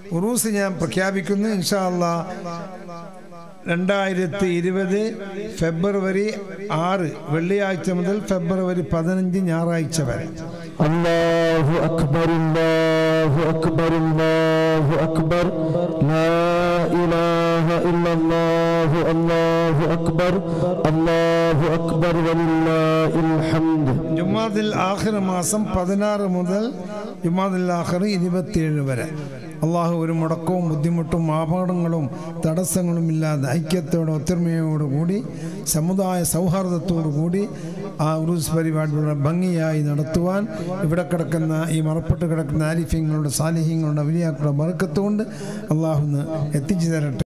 ഉറൂസ് ഞാൻ പ്രഖ്യാപിക്കുന്നു ഇൻഷാ അല്ലാ രണ്ടായിരത്തി ഇരുപത് ഫെബ്രുവരി ആറ് വെള്ളിയാഴ്ച മുതൽ ഫെബ്രുവരി പതിനഞ്ച് ഞായറാഴ്ച വരെ الله أكبر الله أكبر الله أكبر لا إله إلا الله الله أكبر الله أكبر ولله الحمد ജുമാദിൽ ആഖിർ മാസം പതിനാറ് മുതൽ ജുമാദിൽ ആഖിർ ഇരുപത്തിയേഴ് വരെ അള്ളാഹു ഒരു മുടക്കവും ബുദ്ധിമുട്ടും അപകടങ്ങളും തടസ്സങ്ങളും ഇല്ലാതെ ഐക്യത്തോടെ ഒത്തൊരുമയോടു കൂടി സമുദായ സൗഹാർദ്ദത്തോടു കൂടി ആ ഉറൂസ് പരിപാടികളുടെ ഭംഗിയായി നടത്തുവാൻ ഇവിടെ കിടക്കുന്ന ഈ മറപ്പെട്ട് കിടക്കുന്ന ആരിഫ്യങ്ങളുടെ സാലിഹ്യങ്ങളുടെ വലിയാക്കളുടെ ബർക്കത്തുകൊണ്ട് അള്ളാഹുന്ന് എത്തിച്ചു തരട്ടെ